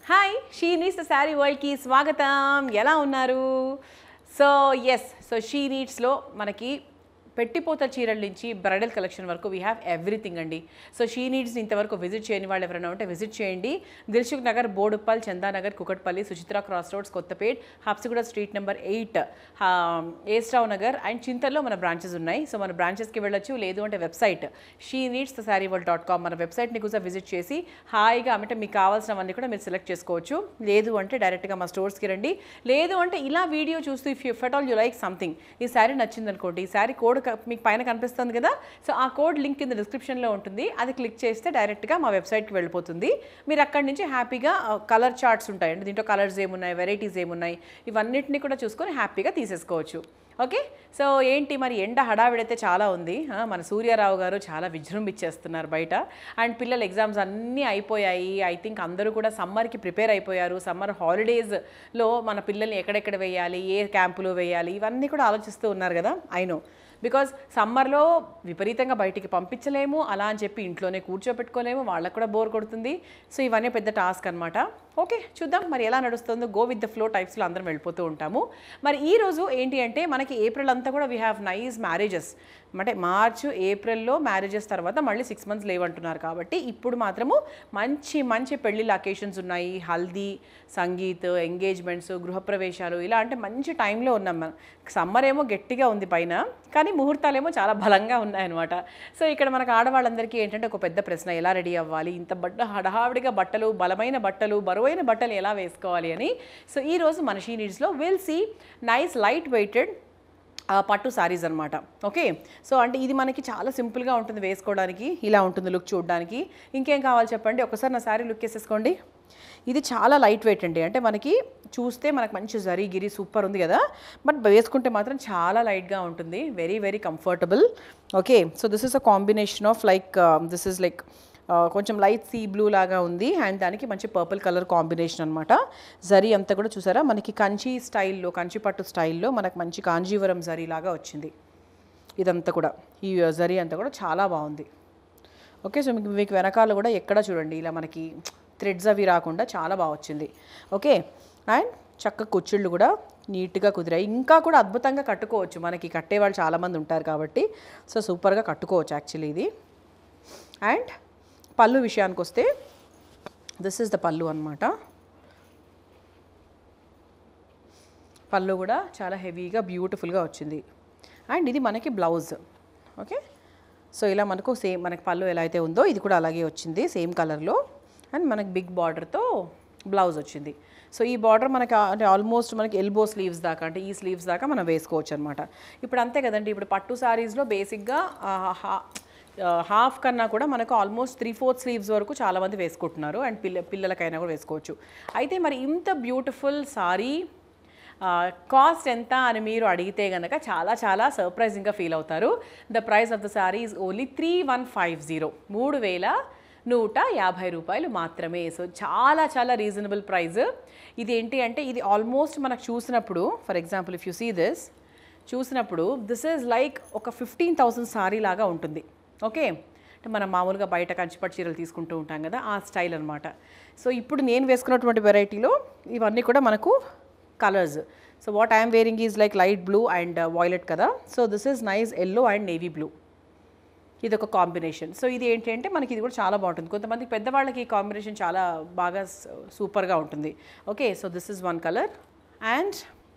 hi she needs the sari వరల్డ్కి స్వాగతం ఎలా ఉన్నారు సో ఎస్ సో షీ నీడ్స్లో మనకి పెట్టిపోత చీరల నుంచి బ్రైడల్ కలెక్షన్ వరకు వీ హ్యావ్ ఎవ్రీథింగ్ అండి సో షీ నీడ్స్ ఇంతవరకు విజిట్ చేయని వాళ్ళు ఎవరైనా ఉంటే విజిట్ చేయండి Dilsukh Nagar Boduppal Chandanagar Kukatpally Suchitra cross roads Kothapet Habsiguda street number eight ఏస్ట్రావ్ నగర్ అండ్ చింతల్లో మన బ్రాంచెస్ ఉన్నాయి సో మన బ్రాంచెస్కి వెళ్ళొచ్చు లేదు అంటే website she needs the sari world dot com మన వెబ్సైట్ని కూడా విజిట్ చేసి హాయిగా అంటే మీకు కావాల్సినవన్నీ కూడా మీరు సెలెక్ట్ చేసుకోవచ్చు లేదు అంటే డైరెక్ట్గా మా స్టోర్స్కి రండి లేదు అంటే ఇలా వీడియో చూస్తూ if you felt all you like something ఈ శారీ నచ్చింది అనుకోండి ఈ శారీ కోడ్ క- మీకు పైన కనిపిస్తుంది కదా సో ఆ కోడ్ లింక్ కింద డిస్క్రిప్షన్లో ఉంటుంది అది క్లిక్ చేస్తే డైరెక్ట్గా మా వెబ్సైట్కి వెళ్ళిపోతుంది మీరు అక్కడి నుంచి హ్యాపీగా కలర్ చార్ట్స్ ఉంటాయండి దీంట్లో కలర్స్ ఏమున్నాయి వెరైటీస్ ఏమున్నాయి ఇవన్నిటిని కూడా చూసుకొని హ్యాపీగా తీసేసుకోవచ్చు ఓకే సో ఏంటి మరి ఎండ హడావిడైతే చాలా ఉంది ఆ, మన సూర్యారావు గారు చాలా విజృంభించేస్తున్నారు బయట అండ్ పిల్లల ఎగ్జామ్స్ అన్నీ అయిపోయాయి ఐ థింక్ అందరూ కూడా సమ్మర్కి ప్రిపేర్ అయిపోయారు సమ్మర్ హాలిడేస్లో మన పిల్లల్ని ఎక్కడెక్కడ వేయాలి ఏ క్యాంపులో వేయాలి ఇవన్నీ కూడా ఆలోచిస్తూ ఉన్నారు కదా ఐ నో బికాజ్ సమ్మర్లో విపరీతంగా బయటికి పంపించలేము అలా అని చెప్పి ఇంట్లోనే కూర్చోపెట్టుకోలేము వాళ్ళకు కూడా బోర్ కొడుతుంది సో ఇవన్నీ పెద్ద టాస్క్ అనమాట ఓకే చూద్దాం మరి ఎలా నడుస్తుందో గో విత్ ద ఫ్లో టైప్స్లో అందరం వెళ్ళిపోతూ ఉంటాము మరి ఈ రోజు ఏంటి అంటే మనకి ఏప్రిల్ అంతా కూడా వీ హ్యావ్ నైస్ మ్యారేజెస్ అంటే మార్చ్ ఏప్రిల్లో మ్యారేజెస్ తర్వాత మళ్ళీ సిక్స్ మంత్స్ లేవంటున్నారు కాబట్టి ఇప్పుడు మాత్రము మంచి మంచి పెళ్ళిళ్ళ అకేషన్స్ ఉన్నాయి హల్దీ సంగీత్ ఎంగేజ్మెంట్స్ గృహప్రవేశాలు ఇలా అంటే మంచి టైంలో ఉన్నాం మనం సమ్మర్ ఏమో గట్టిగా ఉంది పైన కానీ ముహూర్తాలేమో చాలా బలంగా ఉన్నాయన్నమాట సో ఇక్కడ మనకు ఆడవాళ్ళందరికీ ఏంటంటే ఒక పెద్ద ప్రశ్న ఎలా రెడీ అవ్వాలి ఇంత బట్ట హడావిడిగా బట్టలు బలమైన బట్టలు బరువైన బట్టలు ఎలా వేసుకోవాలి అని సో ఈ రోజు మన షీ నీడ్స్లో will see nice light weighted ah, pattu saris అనమాట ఓకే సో అంటే ఇది మనకి చాలా సింపుల్గా ఉంటుంది వేసుకోవడానికి ఇలా ఉంటుంది లుక్ చూడడానికి ఇంకేం కావాలి చెప్పండి ఒకసారి నా శారీ లుక్ వేసేసుకోండి ఇది చాలా లైట్ వెయిట్ అండి అంటే మనకి చూస్తే మనకు మంచి జరీ గిరి సూపర్ ఉంది కదా బట్ వేసుకుంటే మాత్రం చాలా లైట్గా ఉంటుంది very very comfortable okay so this is a combination of like this is like ah, కొంచెం లైట్ సీ బ్లూ లాగా ఉంది అండ్ దానికి మంచి పర్పుల్ కలర్ కాంబినేషన్ అనమాట జరీ అంతా కూడా చూసారా మనకి కంచి స్టైల్లో కంచి పట్టు స్టైల్లో మనకు మంచి కాంజీవరం జరీ లాగా వచ్చింది ఇదంతా కూడా ఈ జరీ అంతా కూడా చాలా బాగుంది ఓకే సో మీకు మీకు వెనకాల కూడా ఎక్కడ చూడండి ఇలా మనకి థ్రెడ్స్ అవి రాకుండా చాలా బాగా వచ్చింది ఓకే అండ్ చక్క కుచ్చిళ్ళు కూడా నీట్గా కుదిరాయి ఇంకా కూడా అద్భుతంగా కట్టుకోవచ్చు మనకి కట్టేవాళ్ళు చాలామంది ఉంటారు కాబట్టి సో సూపర్గా కట్టుకోవచ్చు యాక్చువల్లీ ఇది అండ్ పళ్ళు విషయానికి వస్తే దిస్ ఇస్ ద పళ్ళు అనమాట పళ్ళు కూడా చాలా హెవీగా బ్యూటిఫుల్గా వచ్చింది అండ్ ఇది మనకి బ్లౌజ్ ఓకే సో ఇలా మనకు సేమ్ మనకి పళ్ళు ఎలా అయితే ఉందో ఇది కూడా అలాగే వచ్చింది సేమ్ కలర్లో అండ్ మనకి బిగ్ బార్డర్తో బ్లౌజ్ వచ్చింది సో ఈ బార్డర్ మనకి ఆ- అంటే ఆల్మోస్ట్ మనకి ఎల్బో స్లీవ్స్ దాకా అంటే ఈ స్లీవ్స్ దాకా మనం వేసుకోవచ్చు అనమాట ఇప్పుడు అంతే కదండి ఇప్పుడు పట్టు సారీస్లో బేసిక్గా హాఫ్ కన్నా కూడా మనకు ఆల్మోస్ట్ త్రీ ఫోర్త్ స్లీవ్స్ వరకు చాలామంది వేసుకుంటున్నారు అండ్ పిల్ల పిల్లలకైనా కూడా వేసుకోవచ్చు అయితే మరి ఇంత బ్యూటిఫుల్ సారీ కాస్ట్ ఎంత అని మీరు అడిగితే కనుక చాలా చాలా సర్ప్రైజింగ్గా ఫీల్ అవుతారు the price of the sari is only three one five zero మూడు వేల నూట యాభై రూపాయలు మాత్రమే సో చాలా చాలా రీజనబుల్ ప్రైస్ ఇది ఏంటి అంటే ఇది ఆల్మోస్ట్ మనకు చూసినప్పుడు for example if you see this చూసినప్పుడు దిస్ ఈజ్ లైక్ ఒక ఫిఫ్టీన్ థౌసండ్ సారీ లాగా ఉంటుంది ఓకే అంటే మనం మామూలుగా బయట కంచిపట్టు చీరలు తీసుకుంటూ ఉంటాం కదా ఆ స్టైల్ అనమాట సో ఇప్పుడు నేను వేసుకున్నటువంటి వెరైటీలో ఇవన్నీ కూడా మనకు colours so what I'm wearing is like light blue and violet కదా so this is nice yellow and navy blue ఇది ఒక కాంబినేషన్ సో ఇది ఏంటి అంటే మనకి ఇది కూడా చాలా బాగుంటుంది కొంతమంది పెద్దవాళ్ళకి ఈ కాంబినేషన్ చాలా బాగా సూపర్గా ఉంటుంది okay so this is one colour and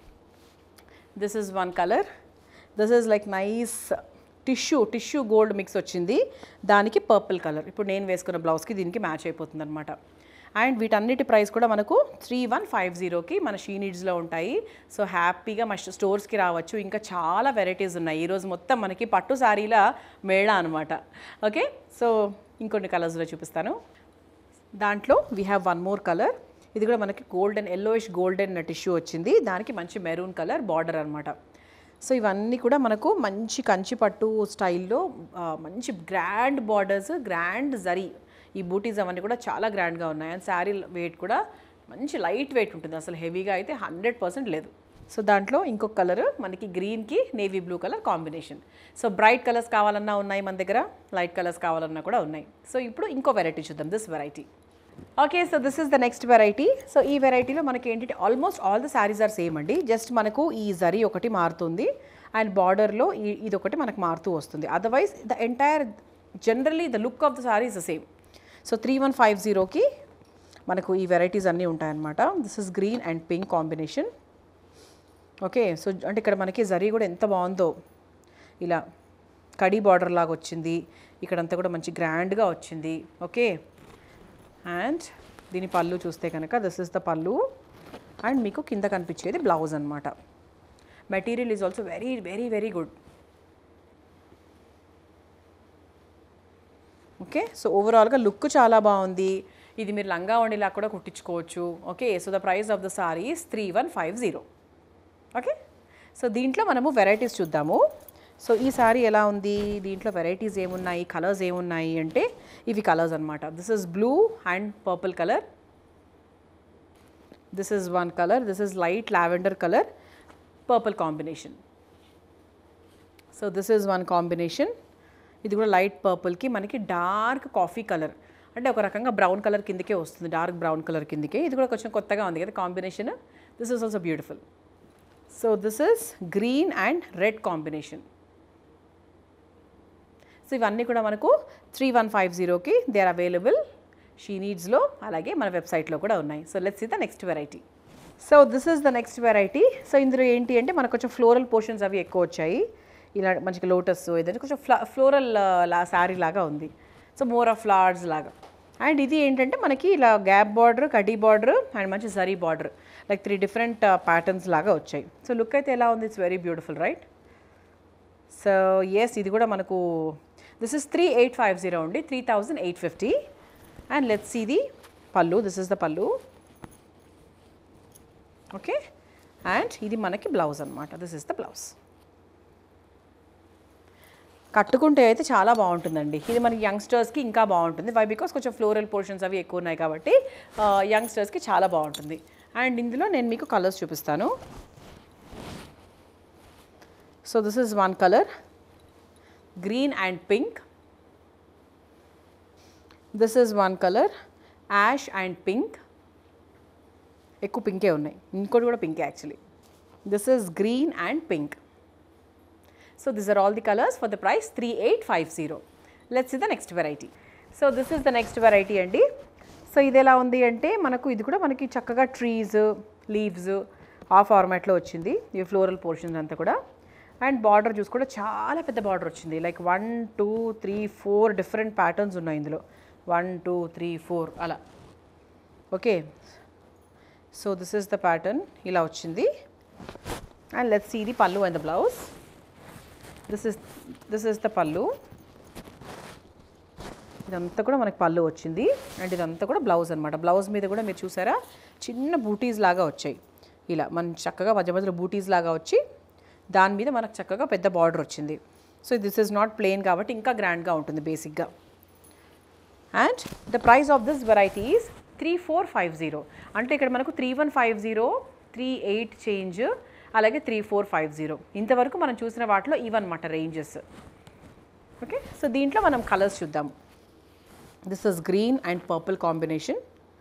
this is one colour this is like nice tissue tissue gold mix వచ్చింది దానికి పర్పుల్ కలర్ ఇప్పుడు నేను వేసుకున్న బ్లౌజ్కి దీనికి మ్యాచ్ అయిపోతుంది అనమాట అండ్ వీటన్నిటి ప్రైస్ కూడా మనకు త్రీ వన్ ఫైవ్ జీరోకి మన షీ నీడ్స్లో ఉంటాయి సో హ్యాపీగా మా స్టోర్స్కి రావచ్చు ఇంకా చాలా వెరైటీస్ ఉన్నాయి ఈరోజు మొత్తం మనకి పట్టు సారీల మేళ అనమాట ఓకే సో ఇంకొన్ని కలర్స్లో చూపిస్తాను దాంట్లో we have one more colour ఇది కూడా మనకి గోల్డెన్ ఎల్లోయిష్ గోల్డెన్ టిష్యూ వచ్చింది దానికి మంచి మెరూన్ కలర్ బార్డర్ అనమాట సో ఇవన్నీ కూడా మనకు మంచి కంచి పట్టు స్టైల్లో ఆ, మంచి గ్రాండ్ బార్డర్స్ గ్రాండ్ జరీ ఈ బూటీస్ అవన్నీ కూడా చాలా గ్రాండ్గా ఉన్నాయి అండ్ శారీ వెయిట్ కూడా మంచి లైట్ వెయిట్ ఉంటుంది అసలు హెవీగా అయితే హండ్రెడ్ పర్సెంట్ లేదు సో దాంట్లో ఇంకొక కలర్ మనకి గ్రీన్కి navy blue colour combination so bright colours కావాలన్నా ఉన్నాయి మన దగ్గర లైట్ కలర్స్ కావాలన్నా కూడా ఉన్నాయి సో ఇప్పుడు ఇంకో వెరైటీ చూద్దాం this variety okay so this is the next variety so ఈ వెరైటీలో మనకి ఏంటంటే almost all the saris are same అండి జస్ట్ మనకు ఈ జరీ ఒకటి మారుతుంది అండ్ బార్డర్లో ఈ ఇది ఒకటి మనకు మారుతూ వస్తుంది otherwise the entire generally the look of the sari is the same so three one five జీరోకి మనకు ఈ వెరైటీస్ అన్నీ ఉంటాయన్నమాట this is green and pink combination okay so అంటే ఇక్కడ మనకి జరీ కూడా ఎంత బాగుందో ఇలా కడీ బార్డర్ లాగా వచ్చింది ఇక్కడంతా కూడా మంచి గ్రాండ్గా వచ్చింది ఓకే అండ్ దీని పళ్ళు చూస్తే కనుక this is the pallu and మీకు కింద కనిపించేది బ్లౌజ్ అనమాట material is also very very very good okay so ఓవరాల్గా లుక్ చాలా బాగుంది ఇది మీరు లంగా వండిలా కూడా కుట్టించుకోవచ్చు okay so the price of the saris three one five zero okay so దీంట్లో మనము వెరైటీస్ చూద్దాము సో ఈ సారీ ఎలా ఉంది దీంట్లో వెరైటీస్ ఏమున్నాయి కలర్స్ ఏమున్నాయి అంటే ఇవి కలర్స్ అనమాట this is blue and purple colour this is one colour this is light lavender colour purple combination so this is one combination ఇది కూడా లైట్ పర్పుల్కి మనకి డార్క్ కాఫీ కలర్ అంటే ఒక రకంగా బ్రౌన్ కలర్ కిందకే వస్తుంది డార్క్ బ్రౌన్ కలర్ కిందకే ఇది కూడా కొంచెం కొత్తగా ఉంది కదా combination this is also beautiful so this is green and red combination so ఇవన్నీ కూడా మనకు త్రీ వన్ ఫైవ్ జీరోకి దే ఆర్ అవైలబుల్ షీ నీడ్స్లో అలాగే మన వెబ్సైట్లో కూడా ఉన్నాయి so let's see the next variety so this is the next variety so ఇందులో ఏంటి అంటే మనకు కొంచెం ఫ్లోరల్ పోర్షన్స్ అవి ఎక్కువ వచ్చాయి ఇలా మంచిగా లోటస్ ఏదంటే కొంచెం ఫ్లా ఫ్లోరల్ లా శారీ లాగా ఉంది సో మోర్ ఆఫ్ ఫ్లవర్స్ లాగా అండ్ ఇది ఏంటంటే మనకి ఇలా గ్యాప్ బార్డర్ కడీ బార్డర్ అండ్ మంచి zari border like three different patterns లాగా వచ్చాయి సో లుక్ అయితే ఎలా ఉంది it's very beautiful right so yes ఇది కూడా మనకు this is three eight five zero అండి three thousand eight fifty and let's ఇది pallu this is the pallu okay and ఇది మనకి బ్లౌజ్ అనమాట దిస్ ఇస్ ద బ్లౌజ్ కట్టుకుంటే అయితే చాలా బాగుంటుందండి ఇది మనకి యంగ్స్టర్స్కి ఇంకా బాగుంటుంది వై బికాస్ కొంచెం ఫ్లోరల్ పోర్షన్స్ అవి ఎక్కువ ఉన్నాయి కాబట్టి యంగ్స్టర్స్కి చాలా బాగుంటుంది అండ్ ఇందులో నేను మీకు కలర్స్ చూపిస్తాను so this is one colour green and pink this is one colour ash and pink ఎక్కువ పింకే ఉన్నాయి ఇంకోటి కూడా పింకే actually this is green and pink so this are all the colours for the price three eight five zero let's the next variety so this is the next variety అండి so ఇది ఎలా ఉంది అంటే మనకు ఇది కూడా మనకి చక్కగా ట్రీస్ లీవ్స్ ఆ ఫార్మాట్లో వచ్చింది ఈ ఫ్లోరల్ పోర్షన్స్ అంతా కూడా అండ్ బార్డర్ చూసి కూడా చాలా పెద్ద బార్డర్ వచ్చింది like one two three four different patterns ఉన్నాయి ఇందులో వన్ టూ త్రీ ఫోర్ అలా okay so this is the pattern ఇలా వచ్చింది and let's see the pallu and the blouse this is this is the pallu ఇదంతా కూడా మనకి పళ్ళు వచ్చింది అండ్ ఇదంతా కూడా బ్లౌజ్ అనమాట బ్లౌజ్ మీద కూడా మీరు చూసారా చిన్న బూటీస్ లాగా వచ్చాయి ఇలా మన చక్కగా మధ్య మధ్యలో బూటీస్ లాగా వచ్చి దాని మీద మనకు చక్కగా పెద్ద బార్డర్ వచ్చింది so this is not plain కాబట్టి ఇంకా గ్రాండ్గా ఉంటుంది బేసిక్గా and the price of this variety is three four five zero అంటే ఇక్కడ మనకు three one five zero three eight change అలాగే త్రీ ఫోర్ ఫైవ్ జీరో ఇంతవరకు మనం చూసిన వాటిలో ఇవన్నమాట రేంజెస్ ఓకే సో దీంట్లో మనం కలర్స్ చూద్దాం this is green and purple combination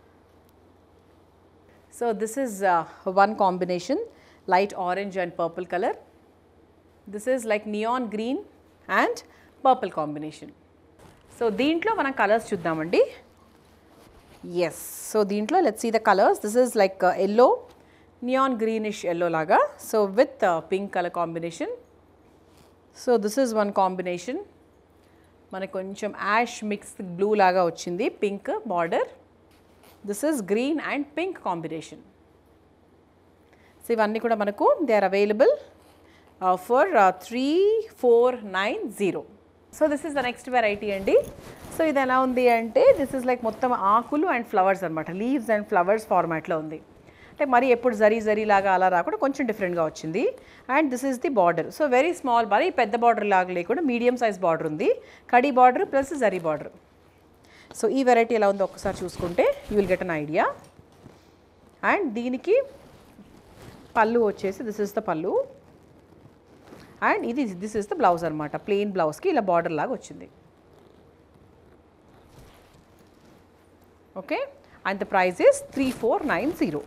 so this is one combination light orange and purple colour this is like neon green and purple combination so దీంట్లో మనం కలర్స్ చూద్దామండి ఎస్ సో దీంట్లో let's see the colours this is like yellow neon greenish yellow లాగా so with pink colour combination so this is one combination మనకు కొంచెం ash mix blue లాగా వచ్చింది pink border this is green and pink combination so ఇవన్నీ కూడా మనకు they are available for three four nine zero so this is the next variety అండి so ఇది ఎలా ఉంది అంటే దిస్ ఇస్ లైక్ మొత్తం ఆకులు అండ్ ఫ్లవర్స్ అనమాట లీవ్స్ అండ్ ఫ్లవర్స్ ఫార్మాట్లో ఉంది అంటే మరి ఎప్పుడు జరీ జరీ లాగా అలా రాకుండా కొంచెం డిఫరెంట్గా వచ్చింది and this is the border so very small మరి పెద్ద బార్డర్ లాగా లేకుండా మీడియం సైజ్ బార్డర్ ఉంది కడీ border plus zari border so ఈ వెరైటీ ఎలా ఉందో ఒకసారి చూసుకుంటే you will get an idea and దీనికి పళ్ళు వచ్చేసి this is the pallu and ఇది దిస్ ఇస్ ద బ్లౌజ్ అనమాట ప్లెయిన్ బ్లౌజ్కి ఇలా బార్డర్ లాగా వచ్చింది okay and the price is three four nine zero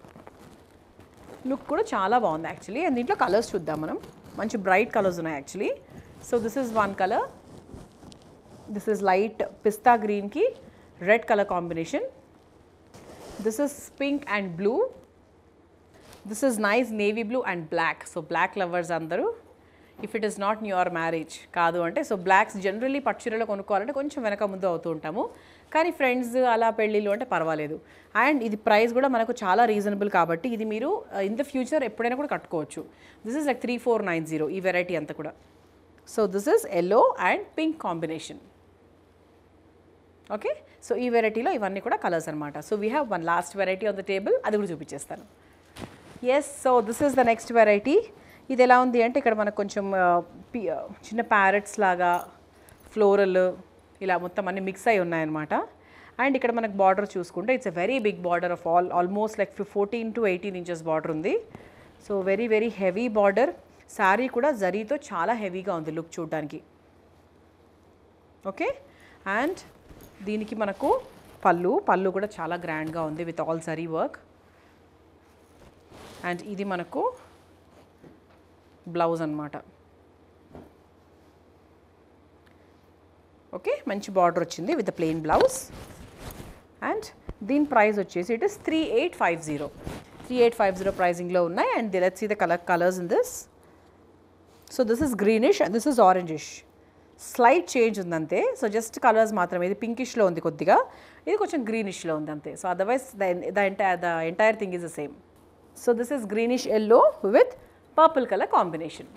look కూడా చాలా బాగుంది యాక్చువల్లీ అండ్ దీంట్లో కలర్స్ చూద్దాం మనం మంచి బ్రైట్ కలర్స్ ఉన్నాయి actually so this is one colour this is light pista గ్రీన్కి red colour combination this is pink and blue this is nice navy blue and black so black lovers అందరూ if it is not your marriage కాదు అంటే so blocks generally పట్టుచీరలో కొనుక్కోవాలంటే కొంచెం వెనక ముందు అవుతూ ఉంటాము కానీ ఫ్రెండ్స్ అలా పెళ్ళిళ్ళు అంటే పర్వాలేదు అండ్ ఇది ప్రైస్ కూడా మనకు చాలా రీజనబుల్ కాబట్టి ఇది మీరు ఇన్ ద ఫ్యూచర్ ఎప్పుడైనా కూడా కట్టుకోవచ్చు this is like three four nine zero ఈ వెరైటీ అంతా కూడా so this is yellow and pink combination okay so ఈ వెరైటీలో ఇవన్నీ కూడా కలర్స్ అనమాట so we have one last variety on the table అది కూడా చూపించేస్తాను yes so this is the next variety ఇది ఎలా ఉంది అంటే ఇక్కడ మనకు కొంచెం ఆ, పి- ఆ, చిన్న ప్యారెట్స్ లాగా ఫ్లోరల్ ఇలా మొత్తం అన్ని మిక్స్ అయి ఉన్నాయన్నమాట అండ్ ఇక్కడ మనకు బార్డర్ చూసుకుంటే it's a very big border of all almost like fourteen to eighteen inches border ఉంది so very very heavy border sari కూడా జరీతో చాలా హెవీగా ఉంది లుక్ చూడడానికి ఓకే అండ్ దీనికి మనకు పళ్ళు పళ్ళు కూడా చాలా గ్రాండ్గా ఉంది with all zari work and ఇది మనకు బ్లౌజ్ అన్నమాట ఓకే మంచి బార్డర్ వచ్చింది విత్ ప్లెయిన్ బ్లౌజ్ అండ్ దీని ప్రైస్ వచ్చేసి it is three eight five zero three eight five zero ప్రైజింగ్లో ఉన్నాయి and let's see the colour colours in this so this is greenish and this is orangish slight change ఉంది అంతే so just colours మాత్రమే ఇది పింకిష్లో ఉంది కొద్దిగా ఇది కొంచెం గ్రీనిష్లో ఉంది అంతే so otherwise the the entire the entire thing is the same so this is greenish yellow with purple colour combination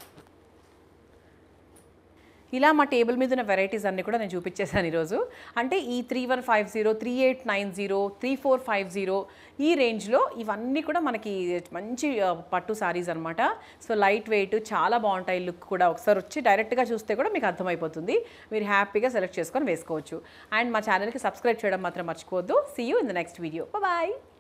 ఇలా మా టేబుల్ మీద ఉన్న వెరైటీస్ అన్నీ కూడా నేను చూపించేశాను ఈరోజు అంటే ఈ three one five zero three eight nine zero three four five zero ఈ రేంజ్లో ఇవన్నీ కూడా మనకి మంచి ఆ, పట్టు సారీస్ అనమాట సో లైట్ వెయిట్ చాలా బాగుంటాయి లుక్ కూడా ఒకసారి వచ్చి డైరెక్ట్గా చూస్తే కూడా మీకు అర్థమైపోతుంది మీరు హ్యాపీగా సెలెక్ట్ చేసుకొని వేసుకోవచ్చు అండ్ మా ఛానల్కి సబ్స్క్రైబ్ చేయడం మాత్రం మర్చిపోవద్దు see you in the next video bye